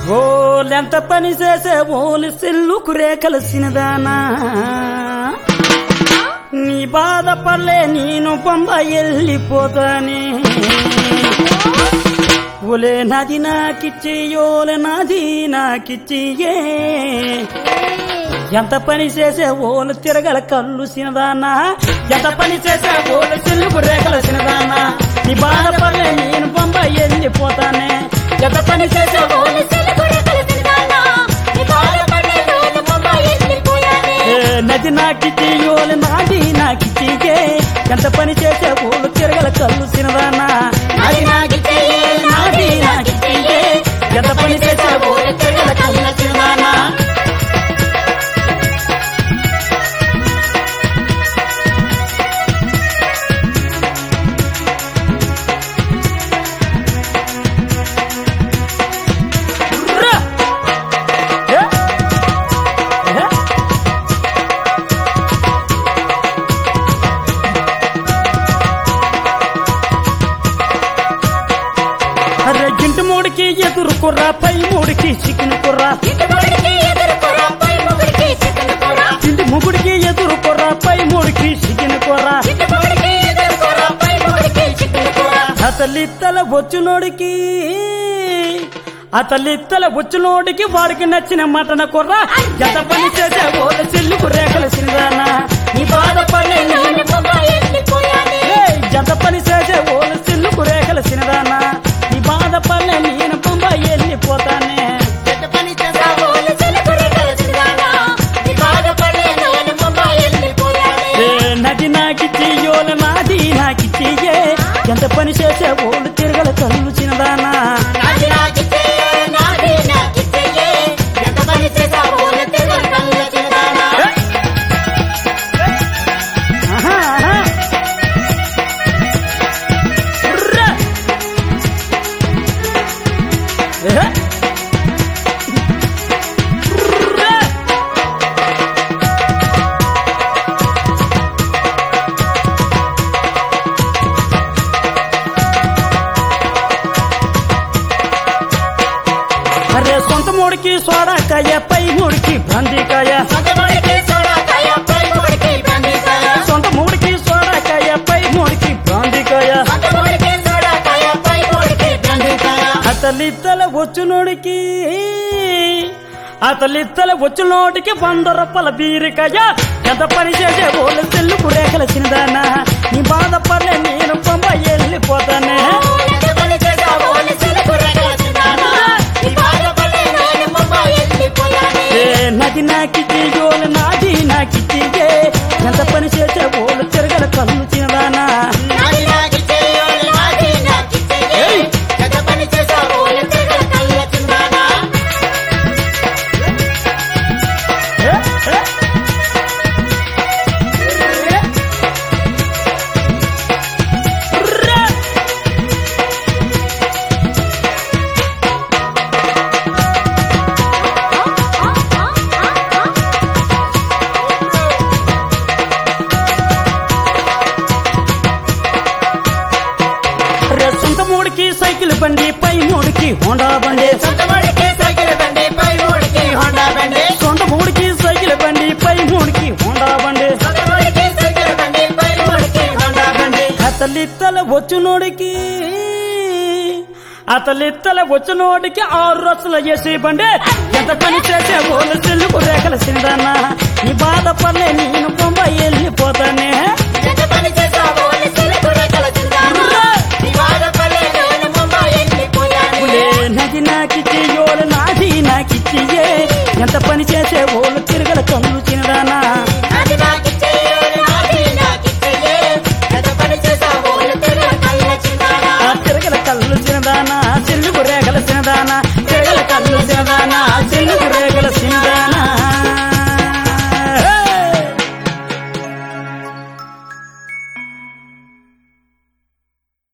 ఓలెంత పని చేసే ఓలు సెల్లుకు రేకలసినదానా నీ బాధపడలే నేను పంబ వెళ్ళిపోతానే ఓలే నది నాకిచ్చి ఓలే నది నాకిచ్చియే ఎంత పని చేసే ఓలు తిరగల కళ్ళు సినదానా ఎంత పని చేసే ఓలు చెల్లుకు రేఖల సినదానా నీ బాధపడలే నేను పంబ వెళ్ళిపోతానే ఎంత పని చేసే ఓలు ఏ నది నాకిచ్చి ఓలు నాది నాకిచ్చియే ఎంత పని చేసే ఓలు తిరగల కళ్ళు సినదానా నది నాకిచ్చి నాది నాకిచ్చియే ఎంత పని చేసే ఓలు తిరగల కళ్ళు సినదానా రా! ఏ? ఏ? అరే గింటి మూడికి ఎదురు కుర్రా పై మూడికి చికెన్ కుర్రా ఇంటి ముగుడికి ఎదురు కుర్రా పై మూడికి చికెన్ కుర్రా అతలిత్తల వచ్చునోడికి అతలిత్తల వచ్చునోడికి వాడికి నచ్చిన మటన కుర్రా గత పని చేసే ఓల చెల్లుకు రేఖల సిందానా నీ బాధపడే జత పని చేసే ఓల చెల్లుకు రేఖల సినదానా నీ బాధపడే నేను పంబ వెళ్ళిపోతానే ఏ నది నాకిచ్చి ఓల నాది నాకిచ్చి ఏ ఎంత పని చేసే ఓలు తిరగల కళ్ళు చిన్నదానా ఆహా, ఆహా. ర్రా. ఏ? ర్రా. అరే సొంత మూడికి సోడాకాయ పై మూడికి బందీకాయ సొంత మూడికి సోడాకాయ పై మూడికి బందీకాయ అతలిత్తల వచ్చునోడికి అతలిత్తల వచ్చునోడికి వంద రూపాయల బీరికాయ ఎంత పని చేసే ఓళ్ళు చెల్లుకు రేఖల చిన్నదానా నీ బాధపడలే నేను పంప వెళ్ళిపోతానే ఏ నది నాకిచ్చి ఓలు నాది నాకిచ్చి ఏ ఎంత పని చేసే ఓళ్ళు తిరగల కళ్ళు చిన్నదానా ఏయ్! ఏ? ఏ? ర్రా! రే సొంత మూడికి సైకిల్ బండి పై మూడికి హోండా బండి సొంత మూడికి సైకిల్ బండి పై మూడికి హోండా బండి అతలిత్తల వచ్చునోడికి అతలిత్తల వచ్చునోడికి ఆరు రసల చేసి బండి ఎంత పని చేసే ఓళ్ళు చెల్లుకు రేఖల సిందన్నా నీ బాధపడలే నేను బొంబాయి వెళ్ళిపోతా